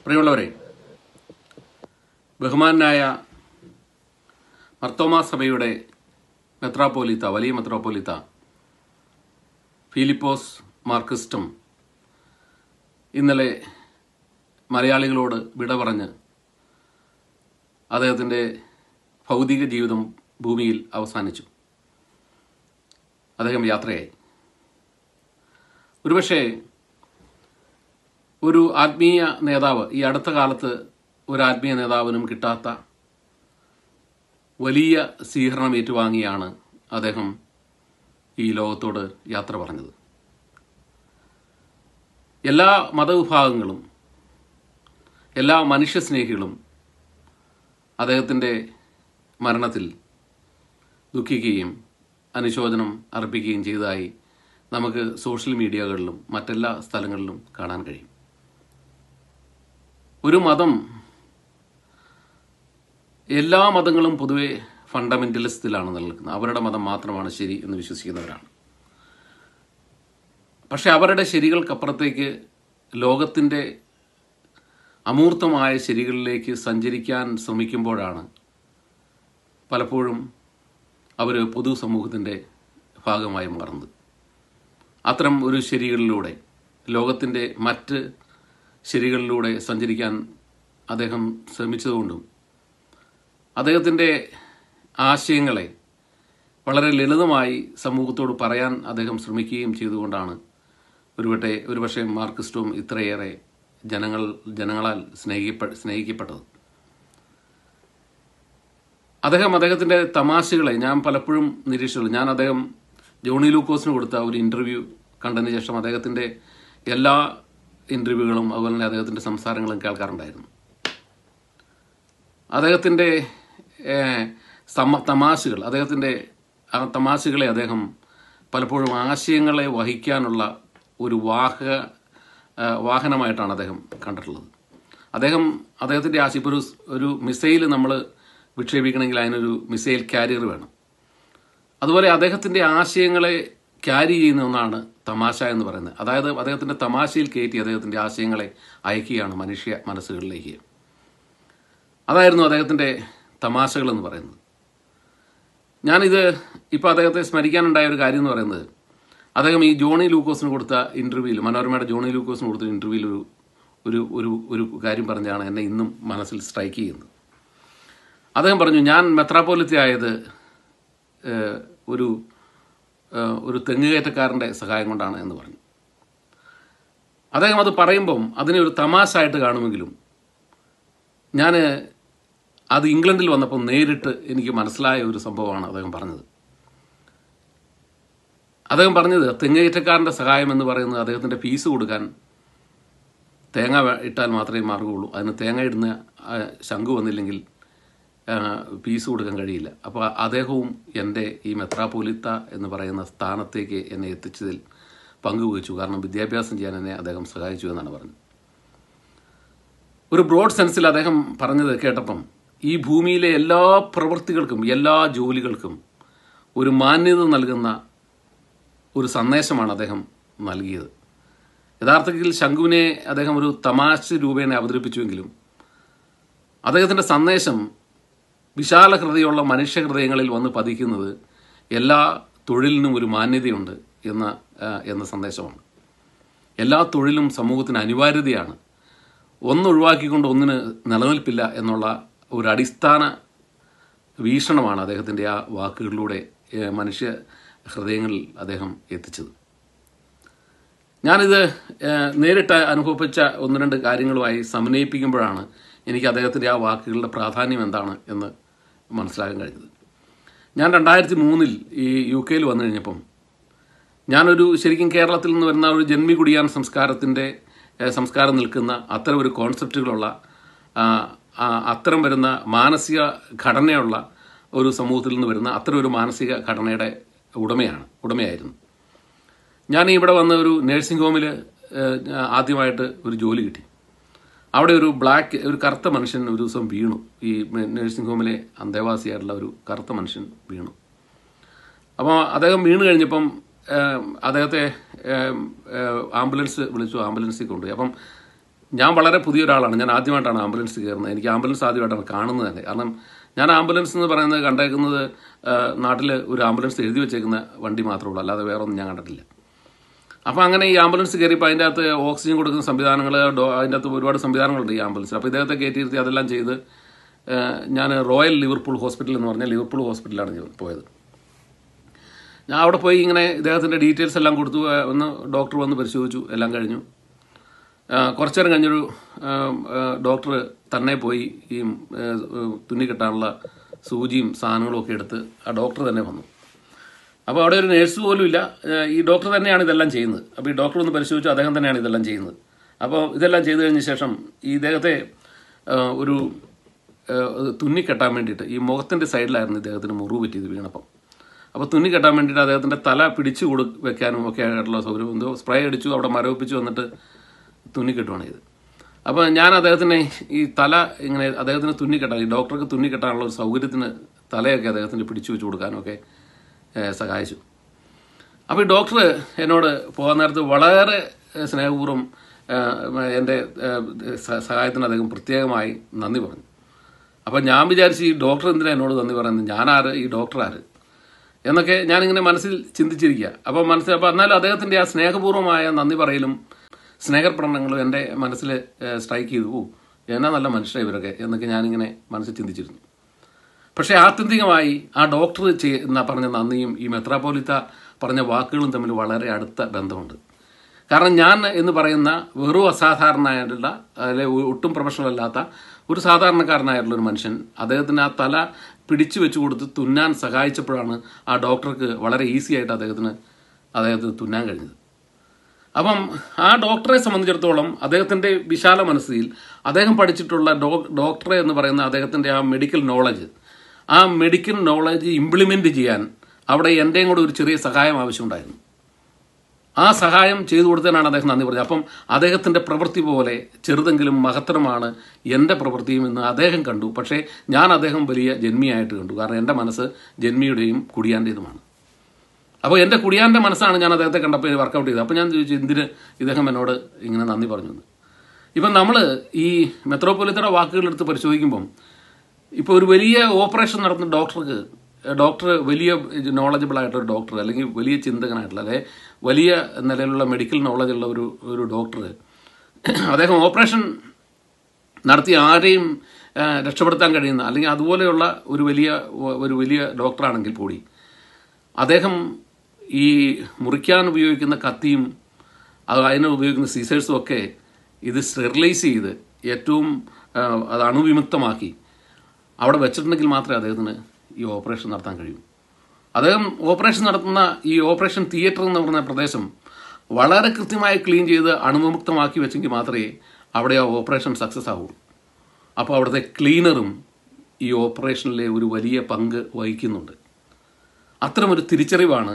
പ്രിയമുള്ളവരെ ബഹുമാനായ മർത്തോമാ സഭയുടെ മെത്രാപ്പോലിത്ത വലിയ മെത്രാപ്പോലിത്ത ഫിലിപ്പോസ് മാർക്കിസ്റ്റും ഇന്നലെ മലയാളികളോട് വിട പറഞ്ഞ് അദ്ദേഹത്തിൻ്റെ ഭൗതിക ജീവിതം ഭൂമിയിൽ അവസാനിച്ചു അദ്ദേഹം യാത്രയായി ഒരുപക്ഷെ ഒരു ആത്മീയ നേതാവ് ഈ അടുത്ത കാലത്ത് ഒരു ആത്മീയ നേതാവിനും കിട്ടാത്ത വലിയ സ്വീകരണം ഏറ്റുവാങ്ങിയാണ് അദ്ദേഹം ഈ ലോകത്തോട് യാത്ര പറഞ്ഞത് എല്ലാ മതവിഭാഗങ്ങളും എല്ലാ മനുഷ്യസ്നേഹികളും അദ്ദേഹത്തിൻ്റെ മരണത്തിൽ ദുഃഖിക്കുകയും അനുശോചനം അർപ്പിക്കുകയും ചെയ്തതായി നമുക്ക് സോഷ്യൽ മീഡിയകളിലും മറ്റെല്ലാ സ്ഥലങ്ങളിലും കാണാൻ കഴിയും ഒരു മതം എല്ലാ മതങ്ങളും പൊതുവെ ഫണ്ടമെന്റലിസത്തിലാണ് നിലനിൽക്കുന്നത് അവരുടെ മതം മാത്രമാണ് ശരി എന്ന് വിശ്വസിക്കുന്നവരാണ് പക്ഷെ അവരുടെ ശരികൾക്കപ്പുറത്തേക്ക് ലോകത്തിൻ്റെ അമൂർത്തമായ ശരികളിലേക്ക് സഞ്ചരിക്കാൻ ശ്രമിക്കുമ്പോഴാണ് പലപ്പോഴും അവർ പൊതുസമൂഹത്തിൻ്റെ ഭാഗമായി മാറുന്നത് അത്തരം ഒരു ശരികളിലൂടെ ലോകത്തിൻ്റെ മറ്റ് ശരികളിലൂടെ സഞ്ചരിക്കാൻ അദ്ദേഹം ശ്രമിച്ചതുകൊണ്ടും അദ്ദേഹത്തിൻ്റെ ആശയങ്ങളെ വളരെ ലളിതമായി സമൂഹത്തോട് പറയാൻ അദ്ദേഹം ശ്രമിക്കുകയും ചെയ്തുകൊണ്ടാണ് ഒരുപട്ടെ ഒരുപക്ഷെ മാർക്സിസ്റ്റും ഇത്രയേറെ ജനങ്ങൾ ജനങ്ങളാൽ സ്നേഹിക്കപ്പെ സ്നേഹിക്കപ്പെട്ടത് അദ്ദേഹം അദ്ദേഹത്തിൻ്റെ തമാശകളെ ഞാൻ പലപ്പോഴും നിരീക്ഷിച്ചു ഞാൻ അദ്ദേഹം ജോണി ലൂക്കോസിന് കൊടുത്ത ഒരു ഇൻ്റർവ്യൂ കണ്ടതിന് ശേഷം അദ്ദേഹത്തിൻ്റെ എല്ലാ ഇൻ്റർവ്യൂകളും അതുപോലെ തന്നെ അദ്ദേഹത്തിൻ്റെ സംസാരങ്ങളും കേൾക്കാറുണ്ടായിരുന്നു അദ്ദേഹത്തിൻ്റെ സമ തമാശകൾ അദ്ദേഹത്തിൻ്റെ ആ തമാശകളെ അദ്ദേഹം പലപ്പോഴും ആശയങ്ങളെ വഹിക്കാനുള്ള ഒരു വാഹക വാഹനമായിട്ടാണ് അദ്ദേഹം കണ്ടിട്ടുള്ളത് അദ്ദേഹം അദ്ദേഹത്തിൻ്റെ ആശയം ഇപ്പോൾ ഒരു ഒരു മിസൈൽ നമ്മൾ വിക്ഷേപിക്കണമെങ്കിൽ അതിനൊരു മിസൈൽ കാരിയർ വേണം അതുപോലെ അദ്ദേഹത്തിൻ്റെ ആശയങ്ങളെ ക്യാരി ചെയ്യുന്ന ഒന്നാണ് തമാശ എന്ന് പറയുന്നത് അതായത് അദ്ദേഹത്തിൻ്റെ തമാശയിൽ കയറ്റി അദ്ദേഹത്തിൻ്റെ ആശയങ്ങളെ അയക്കുകയാണ് മനുഷ്യ മനസ്സുകളിലേക്ക് അതായിരുന്നു അദ്ദേഹത്തിൻ്റെ തമാശകൾ എന്ന് പറയുന്നത് ഞാനിത് ഇപ്പോൾ അദ്ദേഹത്തെ സ്മരിക്കാനുണ്ടായ ഒരു കാര്യം എന്ന് പറയുന്നത് അദ്ദേഹം ഈ ജോണി ലൂക്കോസിന് കൊടുത്ത ഇൻ്റർവ്യൂവിൽ മനോരമയുടെ ജോണി ലൂക്കോസിന് കൊടുത്ത ഇൻ്റർവ്യൂവിൽ ഒരു ഒരു ഒരു ഒരു കാര്യം പറഞ്ഞാണ് എന്നെ ഇന്നും മനസ്സിൽ സ്ട്രൈക്ക് ചെയ്യുന്നത് അദ്ദേഹം പറഞ്ഞു ഞാൻ മെത്രാപ്പോലിത്തി ആയത് ഒരു ഒരു തെങ്ങുകയറ്റക്കാരൻ്റെ സഹായം കൊണ്ടാണ് എന്ന് പറഞ്ഞു അദ്ദേഹം അത് പറയുമ്പം അതിനെ ഒരു തമാശ ആയിട്ട് കാണുമെങ്കിലും ഞാൻ അത് ഇംഗ്ലണ്ടിൽ വന്നപ്പോൾ നേരിട്ട് എനിക്ക് മനസ്സിലായ ഒരു സംഭവമാണ് അദ്ദേഹം പറഞ്ഞത് അദ്ദേഹം പറഞ്ഞത് തെങ്ങേറ്റക്കാരൻ്റെ സഹായം എന്ന് പറയുന്നത് അദ്ദേഹത്തിൻ്റെ ഫീസ് കൊടുക്കാൻ തേങ്ങ ഇട്ടാൽ മാത്രമേ മാർഗമുള്ളൂ അതിന് തേങ്ങ ഇടുന്ന ശംഖു വന്നില്ലെങ്കിൽ ഫീസ് കൊടുക്കാൻ കഴിയില്ല അപ്പോൾ അദ്ദേഹവും എൻ്റെ ഈ മെത്രാപോലിത്ത എന്ന് പറയുന്ന സ്ഥാനത്തേക്ക് എന്നെ എത്തിച്ചതിൽ പങ്കുവഹിച്ചു കാരണം വിദ്യാഭ്യാസം ചെയ്യാൻ എന്നെ അദ്ദേഹം സഹായിച്ചു എന്നാണ് പറഞ്ഞത് ഒരു ബ്രോഡ് സെൻസിൽ അദ്ദേഹം പറഞ്ഞത് കേട്ടപ്പം ഈ ഭൂമിയിലെ എല്ലാ പ്രവൃത്തികൾക്കും എല്ലാ ജോലികൾക്കും ഒരു മാന്യത നൽകുന്ന ഒരു സന്ദേശമാണ് അദ്ദേഹം നൽകിയത് യഥാർത്ഥത്തിൽ ശംഖുവിനെ അദ്ദേഹം ഒരു തമാശ രൂപേണ അവതരിപ്പിച്ചുവെങ്കിലും അദ്ദേഹത്തിൻ്റെ സന്ദേശം വിശാല ഹൃദയമുള്ള മനുഷ്യഹൃദയങ്ങളിൽ വന്ന് പതിക്കുന്നത് എല്ലാ തൊഴിലിനും ഒരു മാന്യതയുണ്ട് എന്ന എന്ന സന്ദേശമാണ് എല്ലാ തൊഴിലും സമൂഹത്തിന് അനിവാര്യതയാണ് ഒന്നൊഴിവാക്കിക്കൊണ്ട് ഒന്നിന് നിലനിൽപ്പില്ല എന്നുള്ള ഒരു അടിസ്ഥാന വീക്ഷണമാണ് അദ്ദേഹത്തിൻ്റെ ആ വാക്കുകളിലൂടെ മനുഷ്യ ഹൃദയങ്ങളിൽ അദ്ദേഹം എത്തിച്ചത് ഞാനിത് നേരിട്ട് അനുഭവിച്ച ഒന്ന് രണ്ട് കാര്യങ്ങളുമായി സമന്വയിപ്പിക്കുമ്പോഴാണ് എനിക്ക് അദ്ദേഹത്തിൻ്റെ ആ വാക്കുകളുടെ പ്രാധാന്യം എന്താണ് എന്ന് മനസ്സിലാക്കാൻ കഴിഞ്ഞത് ഞാൻ രണ്ടായിരത്തി മൂന്നിൽ ഈ യു കെയിൽ വന്നു കഴിഞ്ഞപ്പം ഞാനൊരു ശരിക്കും കേരളത്തിൽ നിന്ന് വരുന്ന ഒരു ജന്മികുടിയാൻ സംസ്കാരത്തിൻ്റെ സംസ്കാരം നിൽക്കുന്ന അത്തരം ഒരു കോൺസെപ്റ്റുകളുള്ള അത്തരം വരുന്ന മാനസിക ഘടനയുള്ള ഒരു സമൂഹത്തിൽ നിന്ന് വരുന്ന അത്തരം ഒരു മാനസിക ഘടനയുടെ ഉടമയാണ് ഉടമയായിരുന്നു ഞാൻ ഇവിടെ വന്ന ഒരു നഴ്സിംഗ് ഹോമിൽ ആദ്യമായിട്ട് ഒരു ജോലി കിട്ടി അവിടെ ഒരു ബ്ലാക്ക് ഒരു കറുത്ത മനുഷ്യൻ ഒരു ദിവസം വീണു ഈ നഴ്സിംഗ് ഹോമിലെ അന്തേവാസിയായിട്ടുള്ള ഒരു കറുത്ത മനുഷ്യൻ വീണു അപ്പോൾ അദ്ദേഹം വീണ് കഴിഞ്ഞപ്പം ഏം, അദ്ദേഹത്തെ ഏം, ഏ, ആംബുലൻസ് വിളിച്ചു ആംബുലൻസിൽ കൊണ്ടുപോയി അപ്പം ഞാൻ വളരെ പുതിയ ഒരാളാണ് ഞാൻ ആദ്യമായിട്ടാണ് ആംബുലൻസ് കയറുന്നത് എനിക്ക് ആംബുലൻസ് ആദ്യമായിട്ടാണ് കാണുന്നത് തന്നെ കാരണം ഞാൻ ആംബുലൻസ് എന്ന് പറയുന്നത് കണ്ടേക്കുന്നത് നാട്ടിൽ ഒരു ആംബുലൻസ് എഴുതി വെച്ചേക്കുന്ന വണ്ടി മാത്രമേ ഉള്ളൂ അല്ലാതെ വേറെ ഒന്നും ഞാൻ കണ്ടിട്ടില്ല അപ്പോൾ അങ്ങനെ ഈ ആംബുലൻസ് കയറിയപ്പോൾ അതിൻ്റെ അകത്ത് ഓക്സിജൻ കൊടുക്കുന്ന സംവിധാനങ്ങൾ ഡോ- അതിൻ്റെ അകത്ത് ഒരുപാട് സംവിധാനങ്ങളുണ്ട് ഈ ആംബുലൻസിൽ അപ്പോൾ ഇദ്ദേഹത്തെ കയറ്റിയിരുത്തി അതെല്ലാം ചെയ്ത് ഞാൻ റോയൽ ലിവർപൂൾ ഹോസ്പിറ്റൽ എന്ന് പറഞ്ഞാൽ ലിവർപൂൾ ഹോസ്പിറ്റലാണ് ഞാൻ പോയത് ഞാൻ അവിടെ പോയി ഇങ്ങനെ ഇദ്ദേഹത്തിൻ്റെ ഡീറ്റെയിൽസ് എല്ലാം കൊടുത്തു ആ, ഒന്ന് ഡോക്ടർ വന്ന് പരിശോധിച്ചു എല്ലാം കഴിഞ്ഞു ആ, കുറച്ചു നേരം കഴിഞ്ഞൊരു ആ, ആ, ഡോക്ടർ തന്നെ പോയി ഈ ആ, തുന്നി കെട്ടാനുള്ള സൂചിയും സാധനങ്ങളും ഒക്കെ എടുത്ത് ആ ഡോക്ടർ തന്നെ വന്നു അപ്പോൾ അവിടെ ഒരു നേഴ്സ് പോലും ഇല്ല ആ, ഈ ഡോക്ടർ തന്നെയാണ് ഇതെല്ലാം ചെയ്യുന്നത് അപ്പോൾ ഈ ഡോക്ടർ ഒന്ന് പരിശോധിച്ചു അദ്ദേഹം തന്നെയാണ് ഇതെല്ലാം ചെയ്യുന്നത് അപ്പോൾ ഇതെല്ലാം ചെയ്തു കഴിഞ്ഞ ശേഷം ഈ ഇദ്ദേഹത്തെ ആ, ഒരു ആ, തുന്നി കെട്ടാൻ വേണ്ടിയിട്ട് ഈ മുഖത്തിൻ്റെ സൈഡിലായിരുന്നു ഇദ്ദേഹത്തിന് മുറിവ് പറ്റിയത് വീണപ്പം അപ്പോൾ തുന്നി കെട്ടാൻ വേണ്ടിയിട്ട് അദ്ദേഹത്തിൻ്റെ തല പിടിച്ചു കൊടു വെക്കാനും ഒക്കെ ആയിട്ടുള്ള സൗകര്യം എന്തോ സ്പ്രേ അടിച്ചു അവിടെ മരവിപ്പിച്ചു വന്നിട്ട് തുന്നി കെട്ടുവാണ് ചെയ്ത് അപ്പോൾ ഞാൻ അദ്ദേഹത്തിനെ ഈ തല ഇങ്ങനെ അദ്ദേഹത്തിന് തുന്നി കെട്ടാൻ ഈ ഡോക്ടർക്ക് തുന്നി കെട്ടാനുള്ള ഒരു സൗകര്യത്തിന് തലയൊക്കെ അദ്ദേഹത്തിന് പിടിച്ചു വെച്ച് കൊടുക്കാനും ഒക്കെ ഏഹ്, സഹായിച്ചു അപ്പോൾ ഈ ഡോക്ടർ എന്നോട് പോകാൻ നേരത്ത് വളരെ ഏഹ്, സ്നേഹപൂർവ്വം ഏഹ്, എൻ്റെ ഏഹ്, സ- സഹായത്തിന് അദ്ദേഹം പ്രത്യേകമായി നന്ദി പറഞ്ഞു അപ്പോൾ ഞാൻ വിചാരിച്ചു ഈ ഡോക്ടർ എന്തിനാ എന്നോട് നന്ദി പറയുന്നത് ഞാനാര് ഈ ഡോക്ടർ ആര് എന്നൊക്കെ ഞാനിങ്ങനെ മനസ്സിൽ ചിന്തിച്ചിരിക്കുക അപ്പോൾ മനസ്സിൽ അപ്പോൾ എന്നാലും അദ്ദേഹത്തിൻ്റെ ആ സ്നേഹപൂർവ്വമായ നന്ദി പറയലും സ്നേഹപ്രകടനങ്ങളും എൻ്റെ മനസ്സിൽ സ്ട്രൈക്ക് ചെയ്തു ഓ എന്നാ നല്ല മനുഷ്യരാണ് ഇവരൊക്കെ എന്നൊക്കെ ഞാനിങ്ങനെ മനസ്സിൽ ചിന്തിച്ചിരുന്നു പക്ഷേ ആത്യന്തികമായി ആ ഡോക്ടർ ചെയ്- എന്നാ പറഞ്ഞ നന്ദിയും ഈ മെത്രാപ്പോലിത്ത പറഞ്ഞ വാക്കുകളും തമ്മിൽ വളരെ അടുത്ത ബന്ധമുണ്ട് കാരണം ഞാൻ എന്ന് പറയുന്ന വെറും അസാധാരണമായിട്ടുള്ള അല്ലെ ഒട്ടും പ്രൊഫഷണൽ അല്ലാത്ത ഒരു സാധാരണക്കാരനായിട്ടുള്ള ഒരു മനുഷ്യൻ അദ്ദേഹത്തിന് ആ തല പിടിച്ചു വെച്ച് കൊടുത്ത് തുന്നാൻ സഹായിച്ചപ്പോഴാണ് ആ ഡോക്ടർക്ക് വളരെ ഈസി ആയിട്ട് അദ്ദേഹത്തിന് അദ്ദേഹത്തിന് തുന്നാൻ കഴിഞ്ഞത് അപ്പം ആ ഡോക്ടറെ സംബന്ധിച്ചിടത്തോളം അദ്ദേഹത്തിൻ്റെ വിശാല മനസ്സിൽ അദ്ദേഹം പഠിച്ചിട്ടുള്ള ഡോ ഡോക്ടറെ എന്ന് പറയുന്ന അദ്ദേഹത്തിൻ്റെ ആ മെഡിക്കൽ നോളജ് ആ മെഡിക്കൽ നോളജ് ഇംപ്ലിമെൻ്റ് ചെയ്യാൻ അവിടെ എൻ്റെയും കൂടെ ഒരു ചെറിയ സഹായം ആവശ്യമുണ്ടായിരുന്നു ആ സഹായം ചെയ്തു കൊടുത്തതിനാണ് അദ്ദേഹം നന്ദി പറഞ്ഞത് അപ്പം അദ്ദേഹത്തിൻ്റെ പ്രവൃത്തി പോലെ ചെറുതെങ്കിലും മഹത്തരമാണ് എൻ്റെ പ്രവൃത്തിയും എന്ന് അദ്ദേഹം കണ്ടു പക്ഷേ ഞാൻ അദ്ദേഹം വലിയ ജന്മിയായിട്ട് കണ്ടു കാരണം എൻ്റെ മനസ്സ് ജന്മിയുടെയും കുടിയാൻ്റേതുമാണ് അപ്പോൾ എൻ്റെ കുടിയാൻ്റെ മനസ്സാണ് ഞാൻ അദ്ദേഹത്തെ കണ്ടപ്പോൾ വർക്കൗട്ട് ചെയ്തത് അപ്പോൾ ഞാൻ ചോദിച്ചു എന്തിന് ഇദ്ദേഹം എന്നോട് ഇങ്ങനെ നന്ദി പറഞ്ഞു എന്ന് ഇപ്പം നമ്മൾ ഈ മെത്രോപൊലിത്തയുടെ വാക്കുകളെടുത്ത് പരിശോധിക്കുമ്പം ഇപ്പോൾ ഒരു വലിയ ഓപ്പറേഷൻ നടത്തുന്ന ഡോക്ടർക്ക് ഡോക്ടർ വലിയ നോളജബിൾ ആയിട്ടൊരു ഡോക്ടർ അല്ലെങ്കിൽ വലിയ ചിന്തകനായിട്ടുള്ള അല്ലെ വലിയ നിലയിലുള്ള മെഡിക്കൽ നോളജുള്ള ഒരു ഒരു ഡോക്ടർ അദ്ദേഹം ഓപ്പറേഷൻ നടത്തി ആരെയും ആ, രക്ഷപ്പെടുത്താൻ കഴിയുന്ന അല്ലെങ്കിൽ അതുപോലെയുള്ള ഒരു വലിയ ഒരു വലിയ ഡോക്ടറാണെങ്കിൽ കൂടി അദ്ദേഹം ഈ മുറിക്കാൻ ഉപയോഗിക്കുന്ന കത്തിയും അത് അതിന് ഉപയോഗിക്കുന്ന സീസേഴ്സും ഒക്കെ ഇത് സ്റ്റെറിലൈസ് ചെയ്ത് ഏറ്റവും ആ, അത് അണുവിമുക്തമാക്കി അവിടെ വെച്ചിട്ടുണ്ടെങ്കിൽ മാത്രമേ അദ്ദേഹത്തിന് ഈ ഓപ്പറേഷൻ നടത്താൻ കഴിയൂ അദ്ദേഹം ഓപ്പറേഷൻ നടത്തുന്ന ഈ ഓപ്പറേഷൻ തിയേറ്റർ എന്ന് പറഞ്ഞ പ്രദേശം വളരെ കൃത്യമായി ക്ലീൻ ചെയ്ത് അണുവിമുക്തമാക്കി വെച്ചെങ്കിൽ മാത്രമേ അവിടെ ആ ഓപ്പറേഷൻ സക്സസ് ആവൂ അപ്പോൾ അവിടുത്തെ ക്ലീനറും ഈ ഓപ്പറേഷനിലെ ഒരു വലിയ പങ്ക് വഹിക്കുന്നുണ്ട് അത്തരമൊരു തിരിച്ചറിവാണ്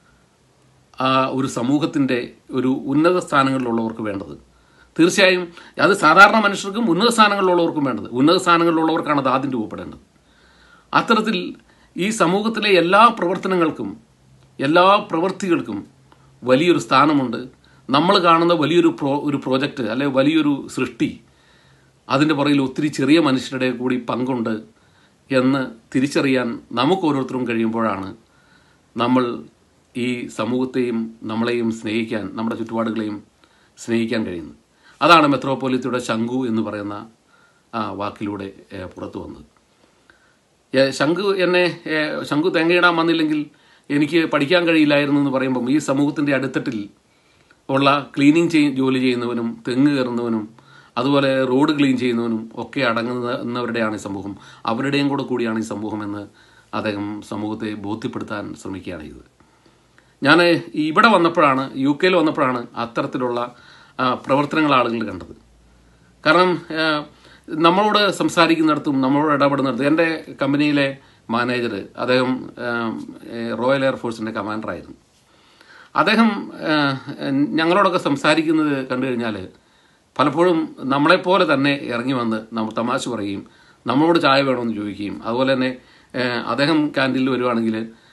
ആ ഒരു സമൂഹത്തിൻ്റെ ഒരു ഉന്നത സ്ഥാനങ്ങളിലുള്ളവർക്ക് വേണ്ടത് തീർച്ചയായും അത് സാധാരണ മനുഷ്യർക്കും ഉന്നത സ്ഥാനങ്ങളിലുള്ളവർക്കും വേണ്ടത് ഉന്നത സ്ഥാനങ്ങളിലുള്ളവർക്കാണ് അത് ആദ്യം രൂപപ്പെടേണ്ടത് അത്തരത്തിൽ ഈ സമൂഹത്തിലെ എല്ലാ പ്രവർത്തനങ്ങൾക്കും എല്ലാ പ്രവൃത്തികൾക്കും വലിയൊരു സ്ഥാനമുണ്ട് നമ്മൾ കാണുന്ന വലിയൊരു പ്രോ ഒരു പ്രോജക്റ്റ് അല്ലെ വലിയൊരു സൃഷ്ടി അതിൻ്റെ പുറകിൽ ഒത്തിരി ചെറിയ മനുഷ്യരുടെ കൂടി പങ്കുണ്ട് എന്ന് തിരിച്ചറിയാൻ നമുക്ക് ഓരോരുത്തരും കഴിയുമ്പോഴാണ് നമ്മൾ ഈ സമൂഹത്തെയും നമ്മളെയും സ്നേഹിക്കാൻ നമ്മുടെ ചുറ്റുപാടുകളെയും സ്നേഹിക്കാൻ കഴിയുന്നത് അതാണ് മെത്രോപോലിത്തയുടെ ശംഖു എന്ന് പറയുന്ന ആ വാക്കിലൂടെ ഏഹ്, പുറത്തു വന്നത് ഏ, ശംഖു എന്നെ ഏ, ശംഖു തേങ്ങയിടാൻ വന്നില്ലെങ്കിൽ എനിക്ക് പഠിക്കാൻ കഴിയില്ലായിരുന്നു എന്ന് പറയുമ്പം ഈ സമൂഹത്തിൻ്റെ അടുത്തട്ടിൽ ഉള്ള ക്ലീനിങ് ചെയ് ജോലി ചെയ്യുന്നവനും തെങ്ങ് കയറുന്നവനും അതുപോലെ റോഡ് ക്ലീൻ ചെയ്യുന്നവനും ഒക്കെ അടങ്ങുന്നവരുടെയാണ് ഈ സമൂഹം അവരുടെയും കൂടെ കൂടിയാണ് ഈ സമൂഹം എന്ന് അദ്ദേഹം സമൂഹത്തെ ബോധ്യപ്പെടുത്താൻ ശ്രമിക്കുകയാണ് ചെയ്തത് ഞാൻ ഇവിടെ വന്നപ്പോഴാണ് യു കെയിൽ വന്നപ്പോഴാണ് അത്തരത്തിലുള്ള ആ, പ്രവർത്തനങ്ങൾ ആളുകൾ കണ്ടത് കാരണം ആ, നമ്മളോട് സംസാരിക്കുന്നിടത്തും നമ്മളോട് ഇടപെടുന്നിടത്തും എൻ്റെ കമ്പനിയിലെ മാനേജർ അദ്ദേഹം ആ, ഏ, റോയൽ എയർഫോഴ്സിൻ്റെ കമാൻഡറായിരുന്നു അദ്ദേഹം ആ, ഞങ്ങളോടൊക്കെ സംസാരിക്കുന്നത് കണ്ടു കഴിഞ്ഞാൽ പലപ്പോഴും നമ്മളെപ്പോലെ തന്നെ ഇറങ്ങി വന്ന് നമ്മൾ തമാശ പറയുകയും നമ്മളോട് ചായ വേണമെന്ന് ചോദിക്കുകയും അതുപോലെ തന്നെ ആ, അദ്ദേഹം ക്യാൻറ്റീനിൽ വരുവാണെങ്കിൽ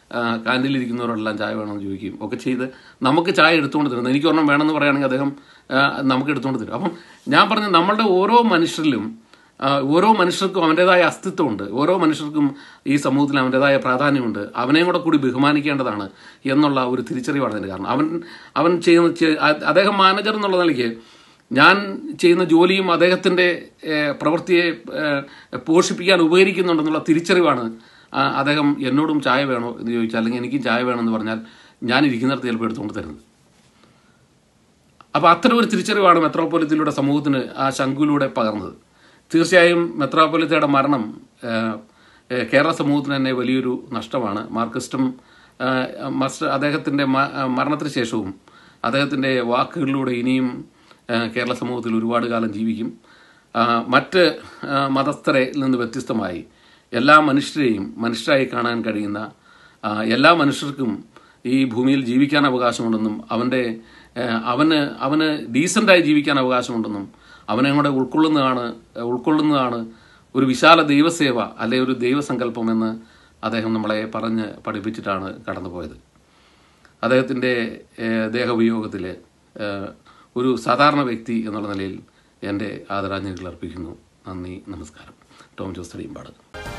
കാൻറ്റീനിലിരിക്കുന്നവരെല്ലാം ചായ വേണമെന്ന് ചോദിക്കുകയും ഒക്കെ ചെയ്ത് നമുക്ക് ചായ എടുത്തുകൊണ്ട് തരുന്നത് എനിക്ക് ഒരെണ്ണം വേണമെന്ന് പറയുകയാണെങ്കിൽ അദ്ദേഹം ആ, നമുക്ക് എടുത്തുകൊണ്ട് തരും അപ്പം ഞാൻ പറഞ്ഞ നമ്മളുടെ ഓരോ മനുഷ്യരിലും ആ, ഓരോ മനുഷ്യർക്കും അവൻ്റെതായ അസ്തിത്വമുണ്ട് ഓരോ മനുഷ്യർക്കും ഈ സമൂഹത്തിൽ അവൻ്റെതായ പ്രാധാന്യമുണ്ട് അവനെയും കൂടെ കൂടി ബഹുമാനിക്കേണ്ടതാണ് എന്നുള്ള ഒരു തിരിച്ചറിവാണ് അതിൻ്റെ കാരണം അവൻ അവൻ ചെയ്യുന്ന ചെ- അ- അദ്ദേഹം മാനേജർ എന്നുള്ള നിലയ്ക്ക് ഞാൻ ചെയ്യുന്ന ജോലിയും അദ്ദേഹത്തിൻ്റെ ഏഹ്, പ്രവൃത്തിയെ ഏഹ്, പോഷിപ്പിക്കാൻ ഉപകരിക്കുന്നുണ്ടെന്നുള്ള തിരിച്ചറിവാണ് ആ, അദ്ദേഹം എന്നോടും ചായ വേണോ എന്ന് ചോദിച്ചാൽ അല്ലെങ്കിൽ എനിക്കും ചായ വേണമെന്ന് പറഞ്ഞാൽ ഞാൻ ഇരിക്കുന്നിടത്ത് ചിലപ്പോൾ എടുത്തുകൊണ്ട് തരുന്നത് അപ്പോൾ അത്തരം ഒരു തിരിച്ചറിവാണ് മെത്രോപൊലിത്തിലൂടെ സമൂഹത്തിന് ആ ശംഖുവിലൂടെ പകർന്നത് തീർച്ചയായും മെത്രോപൊലിത്തയുടെ മരണം ഏഹ്, ഏഹ്, കേരള സമൂഹത്തിന് തന്നെ വലിയൊരു നഷ്ടമാണ് മാർക്സിസ്റ്റും ഏഹ്, മസ്റ്റർ അദ്ദേഹത്തിൻ്റെ മ- മരണത്തിന് ശേഷവും അദ്ദേഹത്തിൻ്റെ വാക്കുകളിലൂടെ ഇനിയും ഏഹ്, കേരള സമൂഹത്തിൽ ഒരുപാട് കാലം ജീവിക്കും ആ, മറ്റ് ആ, മതസ്ഥരെ നിന്ന് വ്യത്യസ്തമായി എല്ലാ മനുഷ്യരെയും മനുഷ്യരായി കാണാൻ കഴിയുന്ന ആ, എല്ലാ മനുഷ്യർക്കും ഈ ഭൂമിയിൽ ജീവിക്കാൻ അവകാശമുണ്ടെന്നും അവൻ്റെ ഏഹ്, അവന് അവന് ഡീസൻ്റായി ജീവിക്കാൻ അവകാശമുണ്ടെന്നും അവനെ കൂടെ ഉൾക്കൊള്ളുന്നതാണ് ഉൾക്കൊള്ളുന്നതാണ് ഒരു വിശാല ദൈവസേവ അല്ലെ ഒരു ദൈവസങ്കല്പം എന്ന് അദ്ദേഹം നമ്മളെ പറഞ്ഞ് പഠിപ്പിച്ചിട്ടാണ് കടന്നുപോയത് അദ്ദേഹത്തിൻ്റെ ഏഹ്, ദേഹവിയോഗത്തിൽ ഏഹ്, ഒരു സാധാരണ വ്യക്തി എന്നുള്ള നിലയിൽ എൻ്റെ ആദരാഞ്ജലികൾ അർപ്പിക്കുന്നു നന്ദി നമസ്കാരം ടോം ജോസ് തടിയമ്പാട്